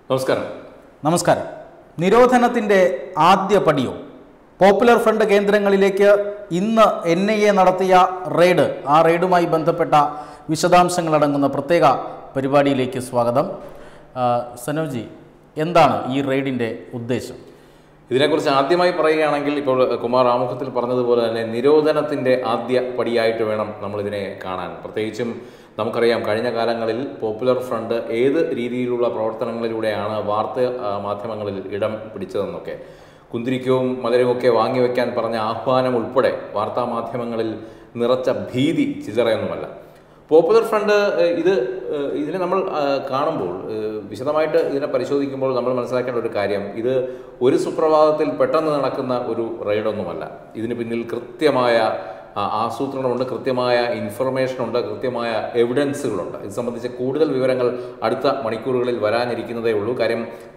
നമസ്കാരം നമസ്കാരം നിരോധനത്തിൻ്റെ ആദ്യ പടിയോ പോപ്പുലർ ഫ്രണ്ട് കേന്ദ്രങ്ങളിലേക്ക് ഇന്ന് എൻ ഐ എ നടത്തിയ റെയ്ഡ് ആ റെയ്ഡുമായി ബന്ധപ്പെട്ട വിശദാംശങ്ങളടങ്ങുന്ന പ്രത്യേക പരിപാടിയിലേക്ക് സ്വാഗതം ആ, സനോജി എന്താണ് ഈ റെയ്ഡിൻ്റെ ഉദ്ദേശം ഇതിനെക്കുറിച്ച് ആദ്യമായി പറയുകയാണെങ്കിൽ ഇപ്പോൾ കുമാർ ആമുഖത്തിൽ പറഞ്ഞതുപോലെ തന്നെ നിരോധനത്തിൻ്റെ ആദ്യ പടിയായിട്ട് വേണം നമ്മളിതിനെ കാണാൻ പ്രത്യേകിച്ചും നമുക്കറിയാം കഴിഞ്ഞ കാലങ്ങളിൽ പോപ്പുലർ ഫ്രണ്ട് ഏത് രീതിയിലുള്ള പ്രവർത്തനങ്ങളിലൂടെയാണ് വാർത്ത ആ, മാധ്യമങ്ങളിൽ ഇടം പിടിച്ചതെന്നൊക്കെ കുന്തിരിക്കവും മധുരവുമൊക്കെ വാങ്ങിവെക്കാൻ പറഞ്ഞ ആഹ്വാനം ഉൾപ്പെടെ വാർത്താ മാധ്യമങ്ങളിൽ നിറച്ച ഭീതി ചില്ലറയൊന്നുമല്ല പോപ്പുലർ ഫ്രണ്ട് ഏഹ്, ഇത് ഏഹ്, ഇതിനെ നമ്മൾ ആ, കാണുമ്പോൾ ഏഹ്, വിശദമായിട്ട് ഇതിനെ പരിശോധിക്കുമ്പോൾ നമ്മൾ മനസ്സിലാക്കേണ്ട ഒരു കാര്യം ഇത് ഒരു സുപ്രഭാതത്തിൽ പെട്ടെന്ന് നടക്കുന്ന ഒരു റെയ്ഡൊന്നുമല്ല ഇതിന് പിന്നിൽ കൃത്യമായ ആ, ആസൂത്രണമുണ്ട് കൃത്യമായ ഇൻഫർമേഷനുണ്ട് കൃത്യമായ എവിഡൻസുകളുണ്ട് ഇത് സംബന്ധിച്ച് കൂടുതൽ വിവരങ്ങൾ അടുത്ത മണിക്കൂറുകളിൽ വരാനിരിക്കുന്നതേ ഉള്ളൂ കാര്യം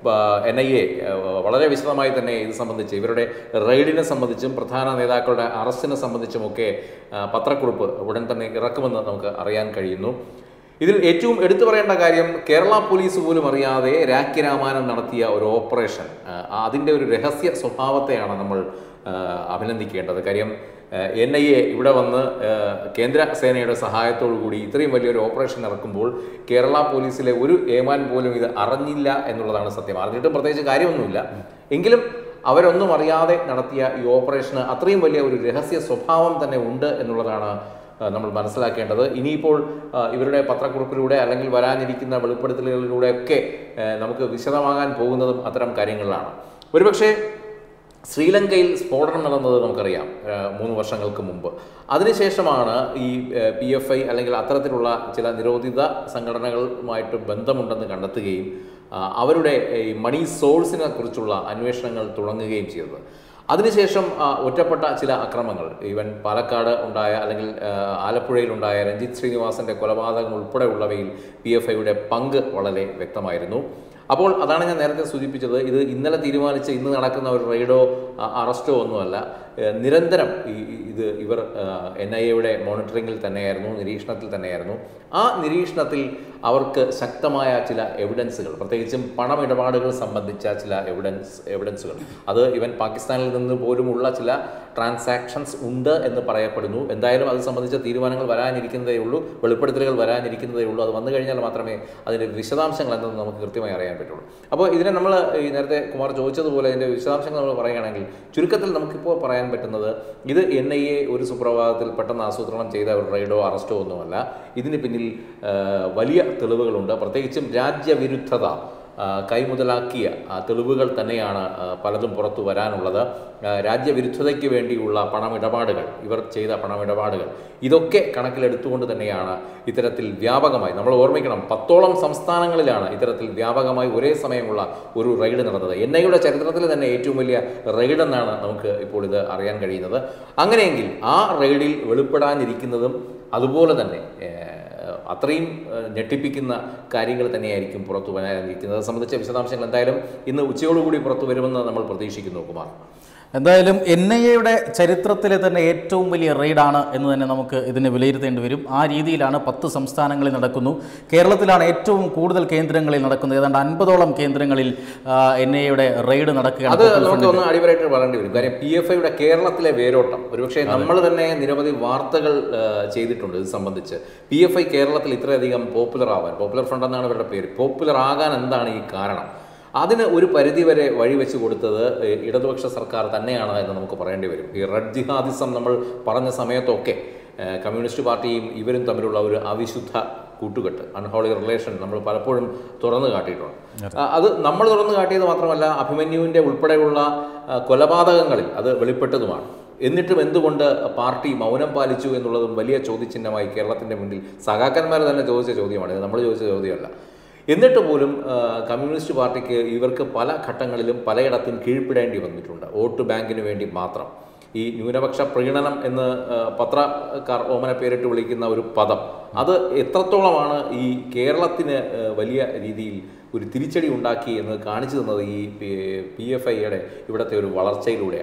എൻ ഐ എ വളരെ വിശദമായി തന്നെ ഇത് സംബന്ധിച്ച് ഇവരുടെ റെയ്ഡിനെ സംബന്ധിച്ചും പ്രധാന നേതാക്കളുടെ അറസ്റ്റിനെ സംബന്ധിച്ചുമൊക്കെ ആ, പത്രക്കുറിപ്പ് ഉടൻ തന്നെ ഇറക്കുമെന്ന് നമുക്ക് അറിയാൻ കഴിയുന്നു ഇതിൽ ഏറ്റവും എടുത്തു പറയേണ്ട കാര്യം കേരള പോലീസ് പോലും അറിയാതെ രാഖി രാമാനം നടത്തിയ ഒരു ഓപ്പറേഷൻ ആ, അതിൻ്റെ ഒരു രഹസ്യ സ്വഭാവത്തെയാണ് നമ്മൾ ആ, അഭിനന്ദിക്കേണ്ടത് കാര്യം എൻ ഐ എ ഇവിടെ വന്ന് ആ, കേന്ദ്ര സേനയുടെ സഹായത്തോടു കൂടി ഇത്രയും വലിയൊരു ഓപ്പറേഷൻ ഇറക്കുമ്പോൾ കേരള പോലീസിലെ ഒരു ഏമാൻ പോലും ഇത് അറിഞ്ഞില്ല എന്നുള്ളതാണ് സത്യം അറിഞ്ഞിട്ടും പ്രത്യേകിച്ച് കാര്യമൊന്നുമില്ല എങ്കിലും അവരൊന്നും അറിയാതെ നടത്തിയ ഈ ഓപ്പറേഷന് അത്രയും വലിയ ഒരു രഹസ്യ സ്വഭാവം തന്നെ ഉണ്ട് എന്നുള്ളതാണ് ആ, നമ്മൾ മനസ്സിലാക്കേണ്ടത് ഇനിയിപ്പോൾ ആ, ഇവരുടെ പത്രക്കുറിപ്പിലൂടെ അല്ലെങ്കിൽ വരാനിരിക്കുന്ന വെളിപ്പെടുത്തലുകളിലൂടെയൊക്കെ ആ, നമുക്ക് വിശദമാകാൻ പോകുന്നതും അത്തരം കാര്യങ്ങളിലാണ് ഒരുപക്ഷെ ശ്രീലങ്കയിൽ സ്ഫോടനം നടന്നത് നമുക്കറിയാം ആ, മൂന്ന് വർഷങ്ങൾക്ക് മുമ്പ് അതിനുശേഷമാണ് ഈ പി എഫ് ഐ അല്ലെങ്കിൽ അത്തരത്തിലുള്ള ചില നിരോധിത സംഘടനകളുമായിട്ട് ബന്ധമുണ്ടെന്ന് കണ്ടെത്തുകയും ആ, അവരുടെ ഈ മണി സോഴ്സിനെ കുറിച്ചുള്ള അന്വേഷണങ്ങൾ തുടങ്ങുകയും ചെയ്തത് അതിനുശേഷം ആ, ഒറ്റപ്പെട്ട ചില അക്രമങ്ങൾ ഈവൻ പാലക്കാട് ഉണ്ടായ അല്ലെങ്കിൽ ആ, ആലപ്പുഴയിലുണ്ടായ രഞ്ജിത്ത് ശ്രീനിവാസന്റെ കൊലപാതകം ഉൾപ്പെടെയുള്ളവയിൽ പി എഫ് ഐയുടെ പങ്ക് വളരെ വ്യക്തമായിരുന്നു അപ്പോൾ അതാണ് ഞാൻ നേരത്തെ സൂചിപ്പിച്ചത് ഇത് ഇന്നലെ തീരുമാനിച്ച് ഇന്ന് നടക്കുന്ന ഒരു റെയ്ഡോ ആ, അറസ്റ്റോ ഒന്നുമല്ല ഏഹ് നിരന്തരം ഈ ഈ- ഇത് ഇവർ എൻ ഐ എയുടെ മോണിറ്ററിങ്ങിൽ തന്നെയായിരുന്നു നിരീക്ഷണത്തിൽ തന്നെയായിരുന്നു ആ നിരീക്ഷണത്തിൽ അവർക്ക് ശക്തമായ ചില എവിഡൻസുകൾ പ്രത്യേകിച്ചും പണമിടപാടുകൾ സംബന്ധിച്ച ചില എവിഡൻസ് എവിഡൻസുകൾ അത് ഇവൻ പാകിസ്ഥാനിൽ നിന്ന് പോലുമുള്ള ചില ട്രാൻസാക്ഷൻസ് ഉണ്ട് എന്ന് പറയപ്പെടുന്നു എന്തായാലും അത് സംബന്ധിച്ച തീരുമാനങ്ങൾ വരാനിരിക്കുന്നതേ ഉള്ളൂ വെളിപ്പെടുത്തലുകൾ വരാനിരിക്കുന്നതേ ഉള്ളൂ അത് വന്നു കഴിഞ്ഞാൽ മാത്രമേ അതിൻ്റെ വിശദാംശങ്ങൾ എന്തെന്ന് നമുക്ക് കൃത്യമായി അറിയാൻ പറ്റുള്ളൂ അപ്പോൾ ഇതിനെ നമ്മൾ ഈ നേരത്തെ കുമാർ ചോദിച്ചതുപോലെ ഇതിൻ്റെ വിശദാംശങ്ങൾ നമ്മൾ പറയുകയാണെങ്കിൽ ചുരുക്കത്തിൽ നമുക്കിപ്പോൾ പറയാൻ പറ്റുന്നത് ഇത് എൻ ഐ എ ഒരു സുപ്രഭാതത്തിൽ പെട്ടെന്ന് ആസൂത്രണം ചെയ്ത ഒരു റെയ്ഡോ അറസ്റ്റോ ഒന്നുമല്ല ഇതിന് പിന്നിൽ ആ, വലിയ തെളിവുകളുണ്ട് പ്രത്യേകിച്ചും രാജ്യവിരുദ്ധത ആ, കൈമുതലാക്കിയ ആ, തെളിവുകൾ തന്നെയാണ് ആ, പലതും പുറത്തു വരാനുള്ളത് ആ, രാജ്യവിരുദ്ധതയ്ക്ക് വേണ്ടിയുള്ള പണമിടപാടുകൾ ഇവർ ചെയ്ത പണമിടപാടുകൾ ഇതൊക്കെ കണക്കിലെടുത്തുകൊണ്ട് തന്നെയാണ് ഇത്തരത്തിൽ വ്യാപകമായി നമ്മൾ ഓർമ്മിക്കണം പത്തോളം സംസ്ഥാനങ്ങളിലാണ് ഇത്തരത്തിൽ വ്യാപകമായി ഒരേ സമയമുള്ള ഒരു റെയ്ഡ് നടന്നത് എൻ ഐയുടെ ചരിത്രത്തിൽ തന്നെ ഏറ്റവും വലിയ റെയ്ഡ് എന്നാണ് നമുക്ക് ഇപ്പോൾ ഇത് അറിയാൻ കഴിയുന്നത് അങ്ങനെയെങ്കിൽ ആ റെയ്ഡിൽ വെളിപ്പെടാനിരിക്കുന്നതും അതുപോലെ തന്നെ ഏഹ്, അത്രയും ഏഹ്, ഞെട്ടിപ്പിക്കുന്ന കാര്യങ്ങൾ തന്നെയായിരിക്കും പുറത്തു വരാനിരിക്കുന്നത് അത് സംബന്ധിച്ച വിശദാംശങ്ങൾ എന്തായാലും ഇന്ന് ഉച്ചയോടുകൂടി പുറത്തു വരുമെന്ന് നമ്മൾ പ്രതീക്ഷിക്കുന്നു കുമാർ എന്തായാലും എൻ ഐ എയുടെ ചരിത്രത്തിലെ തന്നെ ഏറ്റവും വലിയ റെയ്ഡാണ് എന്ന് തന്നെ നമുക്ക് ഇതിനെ വിലയിരുത്തേണ്ടി വരും ആ രീതിയിലാണ് പത്ത് സംസ്ഥാനങ്ങളിൽ നടക്കുന്നു കേരളത്തിലാണ് ഏറ്റവും കൂടുതൽ കേന്ദ്രങ്ങളിൽ നടക്കുന്നത് ഏതാണ്ട് അൻപതോളം കേന്ദ്രങ്ങളിൽ എൻ ഐ എയുടെ റെയ്ഡ് നടക്കുകയാണ് അത് നമുക്ക് ഒന്ന് അടിവരായിട്ട് പറയേണ്ടി വരും കാര്യം പി എഫ് ഐയുടെ കേരളത്തിലെ വേരോട്ടം ഒരുപക്ഷെ നമ്മൾ തന്നെ നിരവധി വാർത്തകൾ ആ, ചെയ്തിട്ടുണ്ട് ഇത് സംബന്ധിച്ച് പി എഫ് ഐ കേരളത്തിൽ ഇത്രയധികം പോപ്പുലർ ആവാൻ പോപ്പുലർ ഫ്രണ്ട് എന്നാണ് ഇവരുടെ പേര് പോപ്പുലർ ആകാൻ എന്താണ് ഈ കാരണം അതിന് ഒരു പരിധിവരെ വഴിവെച്ച് കൊടുത്തത് ഏ, ഇടതുപക്ഷ സർക്കാർ തന്നെയാണ് എന്ന് നമുക്ക് പറയേണ്ടി വരും ഈ റെഡ് ജിഹാദിസം നമ്മൾ പറഞ്ഞ സമയത്തൊക്കെ ഏ, കമ്മ്യൂണിസ്റ്റ് പാർട്ടിയും ഇവരും തമ്മിലുള്ള ഒരു അവിശുദ്ധ കൂട്ടുകെട്ട് അൺഹോളി റിലേഷൻ നമ്മൾ പലപ്പോഴും തുറന്നു കാട്ടിയിട്ടുണ്ട് ആ, അത് നമ്മൾ തുറന്നു കാട്ടിയത് മാത്രമല്ല അഭിമന്യുവിൻ്റെ ഉൾപ്പെടെയുള്ള ആ, കൊലപാതകങ്ങളിൽ അത് വെളിപ്പെട്ടതുമാണ് എന്നിട്ടും എന്തുകൊണ്ട് പാർട്ടി മൗനം പാലിച്ചു എന്നുള്ളതും വലിയ ചോദ്യചിഹ്നമായി കേരളത്തിൻ്റെ മുന്നിൽ സഖാക്കന്മാർ തന്നെ ചോദിച്ച ചോദ്യമാണ് ഇത് നമ്മൾ ചോദിച്ച ചോദ്യമല്ല എന്നിട്ട് പോലും ആ, കമ്മ്യൂണിസ്റ്റ് പാർട്ടിക്ക് ഇവർക്ക് പല ഘട്ടങ്ങളിലും പലയിടത്തും കീഴ്പ്പെടേണ്ടി വന്നിട്ടുണ്ട് വോട്ട് ബാങ്കിന് വേണ്ടി മാത്രം ഈ ന്യൂനപക്ഷ പ്രീണനം എന്ന് ആ, പത്രക്കാർ ഓമന പേരിട്ട് വിളിക്കുന്ന ഒരു പദം അത് എത്രത്തോളമാണ് ഈ കേരളത്തിന് ആ, വലിയ രീതിയിൽ ഒരു തിരിച്ചടി ഉണ്ടാക്കി എന്ന് കാണിച്ചു തന്നത് ഈ പി എഫ് ഐയുടെ ഇവിടുത്തെ ഒരു വളർച്ചയിലൂടെയാണ്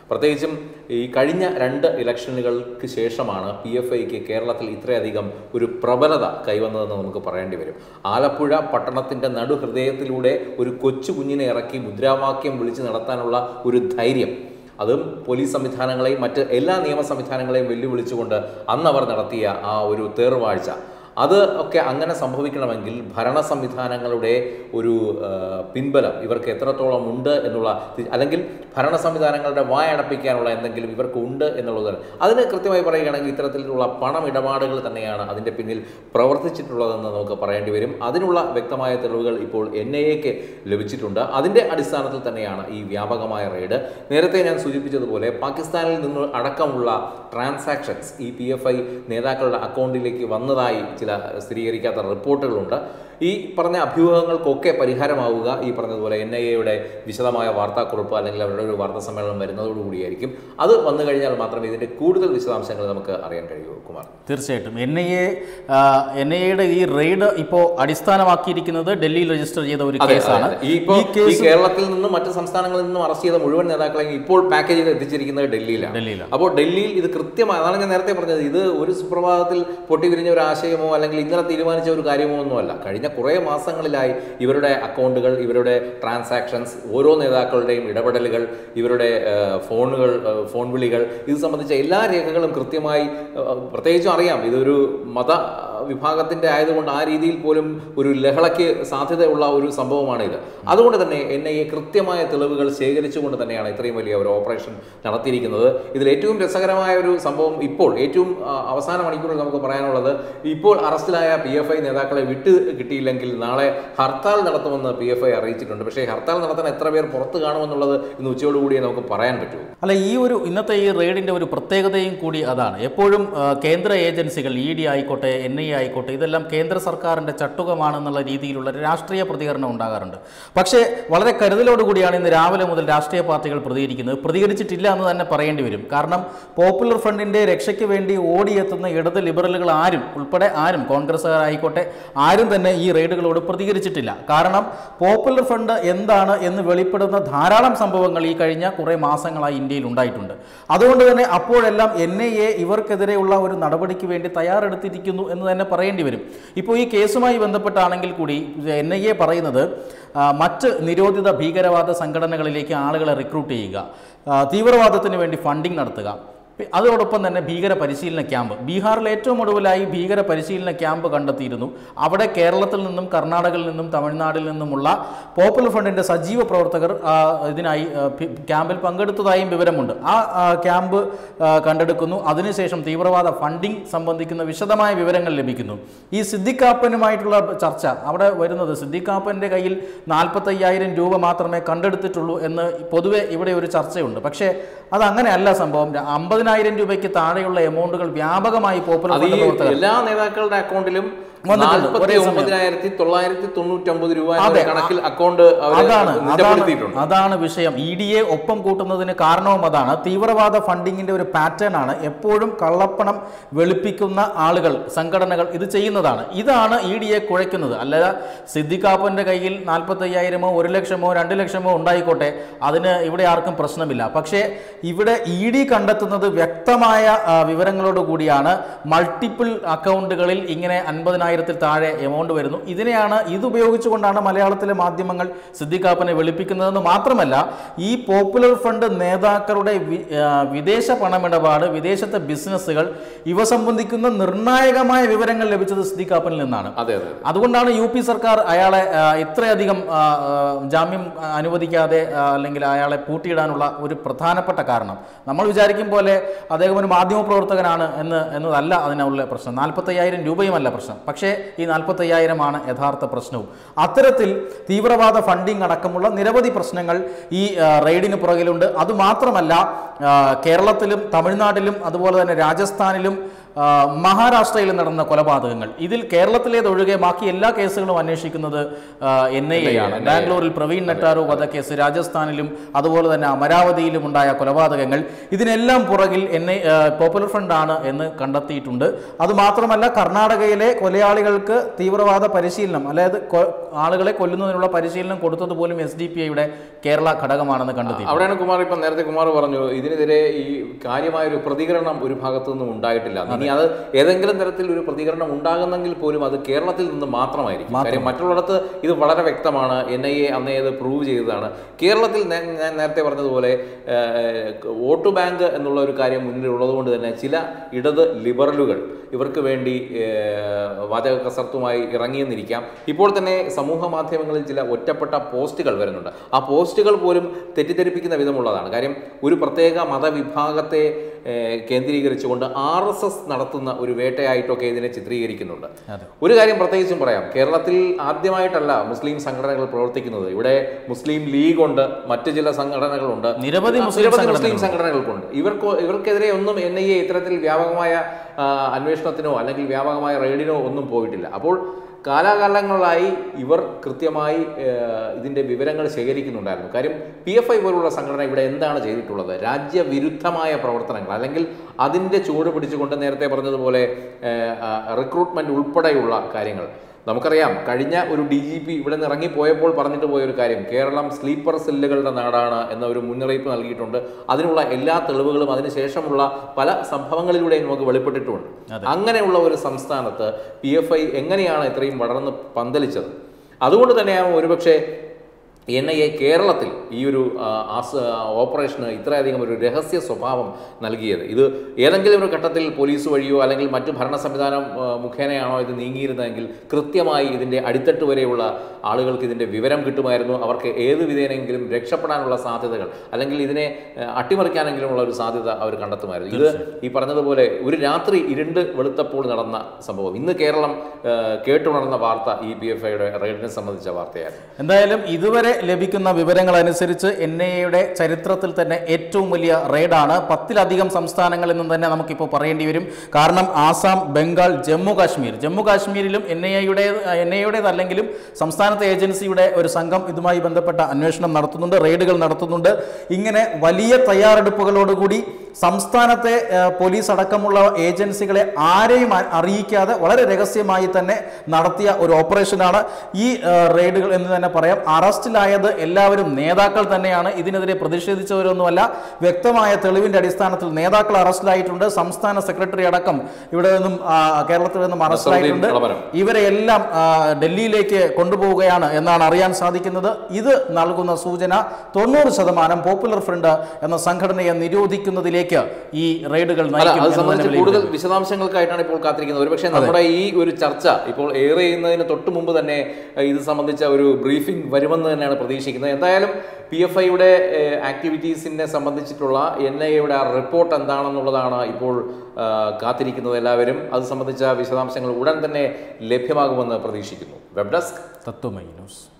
പ്രത്യേകിച്ചും ഈ കഴിഞ്ഞ രണ്ട് ഇലക്ഷനുകൾക്ക് ശേഷമാണ് പി എഫ് ഐക്ക് കേരളത്തിൽ ഇത്രയധികം ഒരു പ്രബലത കൈവന്നതെന്ന് നമുക്ക് പറയേണ്ടി വരും ആലപ്പുഴ പട്ടണത്തിൻ്റെ നടുഹൃദയത്തിലൂടെ ഒരു കൊച്ചു കുഞ്ഞിനെ ഇറക്കി മുദ്രാവാക്യം വിളിച്ച് നടത്താനുള്ള ഒരു ധൈര്യം അതും പോലീസ് സംവിധാനങ്ങളെയും മറ്റ് എല്ലാ നിയമ സംവിധാനങ്ങളെയും വെല്ലുവിളിച്ചുകൊണ്ട് അന്ന് അവർ നടത്തിയ ആ ഒരു തേർവാഴ്ച അത് ഒക്കെ അങ്ങനെ സംഭവിക്കണമെങ്കിൽ ഭരണ സംവിധാനങ്ങളുടെ ഒരു ആ, പിൻബലം ഇവർക്ക് എത്രത്തോളം ഉണ്ട് എന്നുള്ള അല്ലെങ്കിൽ ഭരണ സംവിധാനങ്ങളുടെ വായടപ്പിക്കാനുള്ള എന്തെങ്കിലും ഇവർക്ക് ഉണ്ട് എന്നുള്ളത് അതിന് കൃത്യമായി പറയുകയാണെങ്കിൽ ഇത്തരത്തിലുള്ള പണമിടപാടുകൾ തന്നെയാണ് അതിൻ്റെ പിന്നിൽ പ്രവർത്തിച്ചിട്ടുള്ളതെന്ന് നമുക്ക് പറയേണ്ടി വരും അതിനുള്ള വ്യക്തമായ തെളിവുകൾ ഇപ്പോൾ എൻ ഐ എക്ക് ലഭിച്ചിട്ടുണ്ട് അതിൻ്റെ അടിസ്ഥാനത്തിൽ തന്നെയാണ് ഈ വ്യാപകമായ റെയ്ഡ് നേരത്തെ ഞാൻ സൂചിപ്പിച്ചതുപോലെ പാകിസ്ഥാനിൽ നിന്ന് അടക്കമുള്ള ട്രാൻസാക്ഷൻസ് ഈ പി എഫ് ഐ നേതാക്കളുടെ അക്കൗണ്ടിലേക്ക് വന്നതായി ചില സ്ഥിരീകരിക്കാത്ത റിപ്പോർട്ടുകളുണ്ട് ഈ പറഞ്ഞ അഭ്യൂഹങ്ങൾക്കൊക്കെ പരിഹാരമാവുക ഈ പറഞ്ഞതുപോലെ എൻ ഐ എയുടെ വിശദമായ വാർത്താക്കുറിപ്പ് അല്ലെങ്കിൽ അവരുടെ ഒരു വാർത്താ സമ്മേളനം വരുന്നതോടുകൂടിയായിരിക്കും അത് വന്നു കഴിഞ്ഞാൽ മാത്രമേ ഇതിൻ്റെ കൂടുതൽ വിശദാംശങ്ങൾ നമുക്ക് അറിയാൻ കഴിയൂ കുമാർ തീർച്ചയായിട്ടും N I A N I എയുടെ ഈ റെയ്ഡ് ഇപ്പോൾ അടിസ്ഥാനമാക്കിയിരിക്കുന്നത് ഡൽഹിയിൽ രജിസ്റ്റർ ചെയ്ത ഒരു അതെ, കേസാണ് അതെ. ഈ ഇപ്പോ ഈ കേരളത്തിൽ നിന്നും മറ്റ് സംസ്ഥാനങ്ങളിൽ നിന്നും അറസ്റ്റ് ചെയ്ത മുഴുവൻ നേതാക്കളെയും ഇപ്പോൾ പാക്കേജ് ചെയ്ത് എത്തിച്ചിരിക്കുന്നത് ഡൽഹിയിലാണ് ഡൽഹിയിലാണ് അപ്പോൾ ഡൽഹിയിൽ ഇത് കൃത്യമായി അതാണ് ഞാൻ നേരത്തെ പറഞ്ഞത് ഇത് ഒരു സുപ്രഭാതത്തിൽ പൊട്ടിവിരിഞ്ഞ ഒരു ആശയമോ അല്ലെങ്കിൽ ഇന്നലെ തീരുമാനിച്ച ഒരു കാര്യമോ ഒന്നുമല്ല കഴിഞ്ഞ കുറേ മാസങ്ങളിലായി ഇവരുടെ അക്കൗണ്ടുകൾ ഇവരുടെ ട്രാൻസാക്ഷൻസ് ഓരോ നേതാക്കളുടെയും ഇടപെടലുകൾ ഇവരുടെ ആ, ഫോണുകൾ ആ, ഫോൺ വിളികൾ ഇത് സംബന്ധിച്ച എല്ലാ രേഖകളും കൃത്യമായി ആ, പ്രത്യേകിച്ചും അറിയാം ഇതൊരു മത വിഭാഗത്തിന്റെ ആയതുകൊണ്ട് ആ രീതിയിൽ പോലും ഒരു ലഹളയ്ക്ക് സാധ്യതയുള്ള ഒരു സംഭവമാണ് ഇത് അതുകൊണ്ട് തന്നെ എൻ ഐ എ കൃത്യമായ തെളിവുകൾ ശേഖരിച്ചുകൊണ്ട് തന്നെയാണ് ഇത്രയും വലിയ ഒരു ഓപ്പറേഷൻ നടത്തിയിരിക്കുന്നത് ഇതിൽ ഏറ്റവും രസകരമായ ഒരു സംഭവം ഇപ്പോൾ ഏറ്റവും ആ, അവസാന മണിക്കൂറിൽ നമുക്ക് പറയാനുള്ളത് ഇപ്പോൾ അറസ്റ്റിലായ പി എഫ് ഐ നേതാക്കളെ വിട്ട് കിട്ടിയില്ലെങ്കിൽ നാളെ ഹർത്താൽ നടത്തുമെന്ന് പി എഫ് ഐ അറിയിച്ചിട്ടുണ്ട് പക്ഷേ ഹർത്താൽ നടത്താൻ എത്ര പേർ പുറത്ത് കാണുമെന്നുള്ളത് ഇന്ന് ഉച്ചയോടുകൂടിയേ നമുക്ക് പറയാൻ പറ്റൂ അല്ല ഈ ഒരു ഇന്നത്തെ ഈ റെയ്ഡിന്റെ ഒരു പ്രത്യേകതയും കൂടി അതാണ് എപ്പോഴും ആ, കേന്ദ്ര ഏജൻസികൾ ഇ ഡി ആയിക്കോട്ടെ എൻ ഐ ആയിക്കോട്ടെ ഇതെല്ലാം കേന്ദ്ര സർക്കാരിന്റെ ചട്ടുകമാണെന്നുള്ള രീതിയിലുള്ള ഒരു രാഷ്ട്രീയ പ്രതികരണം ഉണ്ടാകാറുണ്ട് പക്ഷേ വളരെ കരുതലോടുകൂടിയാണ് ഇന്ന് രാവിലെ മുതൽ രാഷ്ട്രീയ പാർട്ടികൾ പ്രതികരിക്കുന്നത് പ്രതികരിച്ചിട്ടില്ല എന്ന് തന്നെ പറയേണ്ടി വരും കാരണം പോപ്പുലർ ഫ്രണ്ടിന്റെ രക്ഷയ്ക്ക് വേണ്ടി ഓടിയെത്തുന്ന ഇടത് ലിബറലുകൾ ആരും ഉൾപ്പെടെ ആരും കോൺഗ്രസ്സുകാരായിക്കോട്ടെ ആരും തന്നെ ഈ റെയ്ഡുകളോട് പ്രതികരിച്ചിട്ടില്ല കാരണം പോപ്പുലർ ഫ്രണ്ട് എന്താണ് എന്ന് വെളിപ്പെടുന്ന ധാരാളം സംഭവങ്ങൾ ഈ കഴിഞ്ഞ കുറേ മാസങ്ങളായി ഇന്ത്യയിൽ ഉണ്ടായിട്ടുണ്ട് അതുകൊണ്ട് തന്നെ അപ്പോഴെല്ലാം എൻ ഐ എ ഇവർക്കെതിരെയുള്ള ഒരു നടപടിക്ക് വേണ്ടി തയ്യാറെടുത്തിരിക്കുന്നു എന്ന് തന്നെ പറയേണ്ടി വരും ഇപ്പോൾ ഈ കേസുമായി ബന്ധപ്പെട്ടാണെങ്കിൽ കൂടി എൻ ഐ എ പറയുന്നത് ആ, മറ്റ് നിരോധിത ഭീകരവാദ സംഘടനകളിലേക്ക് ആളുകളെ റിക്രൂട്ട് ചെയ്യുക ആ, തീവ്രവാദത്തിന് വേണ്ടി ഫണ്ടിംഗ് നടത്തുക പി- അതോടൊപ്പം തന്നെ ഭീകര പരിശീലന ക്യാമ്പ് ബീഹാറിൽ ഏറ്റവും ഒടുവിലായി ഭീകര പരിശീലന ക്യാമ്പ് കണ്ടെത്തിയിരുന്നു അവിടെ കേരളത്തിൽ നിന്നും കർണാടകയിൽ നിന്നും തമിഴ്നാട്ടിൽ നിന്നുമുള്ള പോപ്പുലർ ഫ്രണ്ടിന്റെ സജീവ പ്രവർത്തകർ ആ, ഇതിനായി ആ, ഭി- ക്യാമ്പിൽ പങ്കെടുത്തതായും വിവരമുണ്ട് ആ ആ, ക്യാമ്പ് ആ, കണ്ടെടുക്കുന്നു അതിനുശേഷം തീവ്രവാദ ഫണ്ടിംഗ് സംബന്ധിക്കുന്ന വിശദമായ വിവരങ്ങൾ ലഭിക്കുന്നു ഈ സിദ്ദിഖാപ്പനുമായിട്ടുള്ള ചർച്ച അവിടെ വരുന്നത് സിദ്ദിഖാപ്പൻ്റെ കയ്യിൽ നാൽപ്പത്തയ്യായിരം രൂപ മാത്രമേ കണ്ടെടുത്തിട്ടുള്ളൂ എന്ന് പൊതുവെ ഇവിടെ ഒരു ചർച്ചയുണ്ട് പക്ഷേ അത് അങ്ങനെയല്ല സംഭവം അമ്പതിനായിരം രൂപയ്ക്ക് താഴെയുള്ള എമൗണ്ടുകൾ വ്യാപകമായി പോപ്പുലർ അത് ഈ ഫ്രണ്ട് പ്രവർത്തകർ എല്ലാ നേതാക്കളുടെ അക്കൗണ്ടിലും വന്നിട്ടുണ്ട്. നാൽപ്പത്തി ഒരേ സമയം. ഒമ്പതിനായിരത്തി തൊള്ളായിരത്തി തൊണ്ണൂറ്റൊമ്പത് രൂപ എന്ന അതെ. കണക്കിൽ അക്കൗണ്ട് അവർ അതാണ് അതാണ് നിജപ്പെടുത്തിയിട്ടുണ്ട് അതാണ് വിഷയം ഇ ഡി എ ഒപ്പം കൂട്ടുന്നതിന് കാരണവും അതാണ് തീവ്രവാദ ഫണ്ടിങ്ങിന്റെ ഒരു പാറ്റേൺ ആണ് എപ്പോഴും കള്ളപ്പണം വെളുപ്പിക്കുന്ന ആളുകൾ സംഘടനകൾ ഇത് ചെയ്യുന്നതാണ് ഇതാണ് ഇ ഡി എ കുഴയ്ക്കുന്നത് അല്ലാതെ സിദ്ദിഖാപ്പന്റെ കയ്യിൽ നാൽപ്പത്തയ്യായിരമോ ഒരു ലക്ഷമോ രണ്ട് ലക്ഷമോ ഉണ്ടായിക്കോട്ടെ അതിന് ഇവിടെ ആർക്കും പ്രശ്നമില്ല പക്ഷേ ഇവിടെ ഇ ഡി കണ്ടെത്തുന്നത് വ്യക്തമായ ആ, വിവരങ്ങളോട് കൂടിയാണ് മൾട്ടിപ്പിൾ അക്കൗണ്ടുകളിൽ ഇങ്ങനെ അൻപതിനായിരത്തിൽ താഴെ എമൗണ്ട് വരുന്നു ഇതിനെയാണ് ഇത് ഉപയോഗിച്ചുകൊണ്ടാണ് മലയാളത്തിലെ മാധ്യമങ്ങൾ സിദ്ദിഖാപ്പനെ വെളുപ്പിക്കുന്നതെന്ന് മാത്രമല്ല ഈ പോപ്പുലർ ഫ്രണ്ട് നേതാക്കളുടെ വി- ആ, വിദേശ പണമിടപാട് വിദേശത്തെ ബിസിനസ്സുകൾ ഇവ സംബന്ധിക്കുന്ന നിർണായകമായ വിവരങ്ങൾ ലഭിച്ചത് സിദ്ദിഖാപ്പനിൽ നിന്നാണ് അതെ അതെ അതുകൊണ്ടാണ് യു പി സർക്കാർ അയാളെ ആ, ഇത്രയധികം ആ, ആ, ജാമ്യം ആ, അനുവദിക്കാതെ ആ, അല്ലെങ്കിൽ അയാളെ പൂട്ടിയിടാനുള്ള ഒരു പ്രധാനപ്പെട്ട കാരണം നമ്മൾ വിചാരിക്കും പോലെ അദ്ദേഹം ഒരു മാധ്യമപ്രവർത്തകനാണ് എന്ന് എന്നതല്ല അതിനുള്ള പ്രശ്നം നാൽപ്പത്തയ്യായിരം രൂപയുമല്ല പ്രശ്നം പക്ഷേ ഈ നാൽപ്പത്തയ്യായിരമാണ് യഥാർത്ഥ പ്രശ്നവും അത്തരത്തിൽ തീവ്രവാദ ഫണ്ടിംഗ് അടക്കമുള്ള നിരവധി പ്രശ്നങ്ങൾ ഈ ആ, റെയ്ഡിന് പുറകിലുണ്ട് അതുമാത്രമല്ല ആ, കേരളത്തിലും തമിഴ്നാട്ടിലും അതുപോലെ തന്നെ രാജസ്ഥാനിലും ആ, മഹാരാഷ്ട്രയിൽ നടന്ന കൊലപാതകങ്ങൾ ഇതിൽ കേരളത്തിലേതൊഴികെ ബാക്കി എല്ലാ കേസുകളും അന്വേഷിക്കുന്നത് എൻ ഐ എ ആണ് ബാംഗ്ലൂരിൽ പ്രവീൺ നെട്ടാറു വധക്കേസ് രാജസ്ഥാനിലും അതുപോലെ തന്നെ അമരാവതിയിലും ഉണ്ടായ കൊലപാതകങ്ങൾ ഇതിനെല്ലാം പുറകിൽ എൻ ഐ പോപ്പുലർ ഫ്രണ്ട് ആണ് എന്ന് കണ്ടെത്തിയിട്ടുണ്ട് അതുമാത്രമല്ല കർണാടകയിലെ കൊലയാളികൾക്ക് തീവ്രവാദ പരിശീലനം അതായത് കൊ- ആളുകളെ കൊല്ലുന്നതിനുള്ള പരിശീലനം കൊടുത്തത് പോലും എസ് ഡി പി ഐയുടെ കേരള ഘടകമാണെന്ന് കണ്ടെത്തി അവിടെയാണ് കുമാർ ഇപ്പം നേരത്തെ കുമാർ പറഞ്ഞു ഇതിനെതിരെ ഈ കാര്യമായ ഒരു പ്രതികരണം ഒരു ഭാഗത്തു നിന്നും ഉണ്ടായിട്ടില്ല ഇനി അത് ഏതെങ്കിലും തരത്തിൽ ഒരു പ്രതികരണം ഉണ്ടാകുന്നെങ്കിൽ പോലും അത് കേരളത്തിൽ നിന്ന് മാത്രമായിരിക്കും കാര്യം മറ്റുള്ളിടത്ത് ഇത് വളരെ വ്യക്തമാണ് എൻ ഐ എ അന്നേ ഇത് പ്രൂവ് ചെയ്തതാണ് കേരളത്തിൽ നേ- ഞാൻ നേരത്തെ പറഞ്ഞതുപോലെ ഏഹ്, വോട്ട് ബാങ്ക് എന്നുള്ള ഒരു കാര്യം മുന്നിലുള്ളത് കൊണ്ട് തന്നെ ചില ഇടത് ലിബറലുകൾ ഇവർക്ക് വേണ്ടി ഏഹ്, വാചക കസർത്തുമായി ഇറങ്ങിയെന്നിരിക്കാം ഇപ്പോൾ തന്നെ സമൂഹ മാധ്യമങ്ങളിൽ ചില ഒറ്റപ്പെട്ട പോസ്റ്റുകൾ വരുന്നുണ്ട് ആ പോസ്റ്റുകൾ പോലും തെറ്റിദ്ധരിപ്പിക്കുന്ന വിധമുള്ളതാണ് കാര്യം ഒരു പ്രത്യേക മതവിഭാഗത്തെ ഏഹ്, കേന്ദ്രീകരിച്ചുകൊണ്ട് ആർ എസ് എസ് നടത്തുന്ന ഒരു വേട്ടയായിട്ടൊക്കെ ഇതിനെ ചിത്രീകരിക്കുന്നുണ്ട് അതെ. ഒരു കാര്യം പ്രത്യേകിച്ചും പറയാം കേരളത്തിൽ ആദ്യമായിട്ടല്ല മുസ്ലിം സംഘടനകൾ പ്രവർത്തിക്കുന്നത് ഇവിടെ മുസ്ലിം ലീഗ് ഉണ്ട് മറ്റു ചില സംഘടനകളുണ്ട് നിരവധി മുസ്ലിം നിരവധി സംഘടനകളുണ്ട്. മുസ്ലിം സംഘടനകൾക്കുണ്ട് ഇവർക്ക് ഇവർക്കെതിരെ ഒന്നും എൻ ഐ എ ഇത്തരത്തിൽ വ്യാപകമായ ആ, അന്വേഷണത്തിനോ അല്ലെങ്കിൽ വ്യാപകമായ റെയ്ഡിനോ ഒന്നും പോയിട്ടില്ല അപ്പോൾ കാലാകാലങ്ങളായി ഇവർ കൃത്യമായി ഏഹ്, ഇതിന്റെ വിവരങ്ങൾ ശേഖരിക്കുന്നുണ്ടായിരുന്നു കാര്യം പി എഫ് ഐ പോലുള്ള സംഘടന ഇവിടെ എന്താണ് ചെയ്തിട്ടുള്ളത് രാജ്യവിരുദ്ധമായ പ്രവർത്തനങ്ങൾ അല്ലെങ്കിൽ അതിൻ്റെ ചുവട് പിടിച്ചുകൊണ്ട് നേരത്തെ പറഞ്ഞതുപോലെ റിക്രൂട്ട്മെന്റ് ഉൾപ്പെടെയുള്ള കാര്യങ്ങൾ നമുക്കറിയാം കഴിഞ്ഞ ഒരു ഡി ജി പി ഇവിടെ നിന്ന് ഇറങ്ങിപ്പോയപ്പോൾ പറഞ്ഞിട്ട് പോയ ഒരു കാര്യം കേരളം സ്ലീപ്പർ സെല്ലുകളുടെ നാടാണ് എന്ന ഒരു മുന്നറിയിപ്പ് നൽകിയിട്ടുണ്ട് അതിനുള്ള എല്ലാ തെളിവുകളും അതിനുശേഷമുള്ള പല സംഭവങ്ങളിലൂടെയും നമുക്ക് വെളിപ്പെട്ടിട്ടുമുണ്ട് അങ്ങനെയുള്ള ഒരു സംസ്ഥാനത്ത് പി എഫ് ഐ എങ്ങനെയാണ് ഇത്രയും വളർന്ന് പന്തലിച്ചത് അതുകൊണ്ട് തന്നെയാണ് ഒരുപക്ഷെ എൻ ഐ എ കേരളത്തിൽ ഈ ഒരു ആ, ആസ് ഓപ്പറേഷന് ഇത്രയധികം ഒരു രഹസ്യ സ്വഭാവം നൽകിയത് ഇത് ഏതെങ്കിലും ഒരു ഘട്ടത്തിൽ പോലീസ് വഴിയോ അല്ലെങ്കിൽ മറ്റു ഭരണ സംവിധാനം ആ, മുഖേനയാണോ ഇത് നീങ്ങിയിരുന്നതെങ്കിൽ കൃത്യമായി ഇതിൻ്റെ അടിത്തട്ട് വരെയുള്ള ആളുകൾക്ക് ഇതിൻ്റെ വിവരം കിട്ടുമായിരുന്നു അവർക്ക് ഏത് വിധേനെങ്കിലും രക്ഷപ്പെടാനുള്ള സാധ്യതകൾ അല്ലെങ്കിൽ ഇതിനെ ആ, അട്ടിമറിക്കാനെങ്കിലുമുള്ള ഒരു സാധ്യത അവർ കണ്ടെത്തുമായിരുന്നു ഇത് ഈ പറഞ്ഞതുപോലെ ഒരു രാത്രി ഇരുണ്ട് വെളുത്തപ്പോൾ നടന്ന സംഭവം ഇന്ന് കേരളം ആ, കേട്ടുണർന്ന വാർത്ത ഈ പി എഫ് ഐയുടെ റെയ്ഡിനെ സംബന്ധിച്ച വാർത്തയായിരുന്നു എന്തായാലും ഇതുവരെ ലഭിക്കുന്ന വിവരങ്ങൾ അനുസരിച്ച് എൻ ഐ എയുടെ ചരിത്രത്തിൽ തന്നെ ഏറ്റവും വലിയ റെയ്ഡാണ് പത്തിലധികം സംസ്ഥാനങ്ങളിൽ നിന്നും തന്നെ നമുക്കിപ്പോൾ പറയേണ്ടി വരും കാരണം ആസാം ബംഗാൾ ജമ്മു കാശ്മീർ ജമ്മു കാശ്മീരിലും എൻ ഐ എയുടെ എൻ ഐ എയുടേതല്ലെങ്കിലും സംസ്ഥാനത്തെ ഏജൻസിയുടെ ഒരു സംഘം ഇതുമായി ബന്ധപ്പെട്ട അന്വേഷണം നടത്തുന്നുണ്ട് റെയ്ഡുകൾ നടത്തുന്നുണ്ട് ഇങ്ങനെ വലിയ തയ്യാറെടുപ്പുകളോടുകൂടി സംസ്ഥാനത്തെ ആ, പോലീസ് അടക്കമുള്ള ഏജൻസികളെ ആരെയും അ- അറിയിക്കാതെ വളരെ രഹസ്യമായി തന്നെ നടത്തിയ ഒരു ഓപ്പറേഷനാണ് ഈ ആ, റെയ്ഡുകൾ എന്ന് തന്നെ പറയാം അറസ്റ്റിലായത് എല്ലാവരും നേതാക്കൾ തന്നെയാണ് ഇതിനെതിരെ പ്രതിഷേധിച്ചവരൊന്നുമല്ല വ്യക്തമായ തെളിവിന്റെ അടിസ്ഥാനത്തിൽ നേതാക്കൾ അറസ്റ്റിലായിട്ടുണ്ട് സംസ്ഥാന സെക്രട്ടറി അടക്കം ഇവിടെ നിന്നും ആ, കേരളത്തിൽ നിന്നും അറസ്റ്റിലായിട്ടുണ്ട് ഇളവരം. ഇവരെ എല്ലാം ആ, ഡൽഹിയിലേക്ക് കൊണ്ടുപോവുകയാണ് എന്നാണ് അറിയാൻ സാധിക്കുന്നത് ഇത് നൽകുന്ന സൂചന തൊണ്ണൂറ് ശതമാനം പോപ്പുലർ ഫ്രണ്ട് എന്ന സംഘടനയെ നിരോധിക്കുന്നതിലേക്ക് ഈ റെയ്ഡുകൾ അല്ല നയിക്കും അത് എന്ന് തന്നെ സംബന്ധിച്ച് വിലയിരുത്തുന്നു. കൂടുതൽ വിശദാംശങ്ങൾക്കായിട്ടാണ് ഇപ്പോൾ കാത്തിരിക്കുന്നത് ഒരുപക്ഷെ നമ്മുടെ ഈ ഒരു ചർച്ച ഇപ്പോൾ ഏറെ ചെയ്യുന്നതിന് തൊട്ട് മുമ്പ് തന്നെ ഏഹ്, ഇത് സംബന്ധിച്ച ഒരു ബ്രീഫിംഗ് വരുമെന്ന് തന്നെയാണ് പ്രതീക്ഷിക്കുന്നത് എന്തായാലും പി എഫ് ഐയുടെ ആക്ടിവിറ്റീസിനെ സംബന്ധിച്ചിട്ടുള്ള എൻ ഐ എയുടെ ആ റിപ്പോർട്ട് എന്താണെന്നുള്ളതാണ് ഇപ്പോൾ ആ, കാത്തിരിക്കുന്നത് എല്ലാവരും അത് സംബന്ധിച്ച വിശദാംശങ്ങൾ ഉടൻ തന്നെ ലഭ്യമാകുമെന്ന് പ്രതീക്ഷിക്കുന്നു വെബ് ഡെസ്ക് തത്വമയി ന്യൂസ്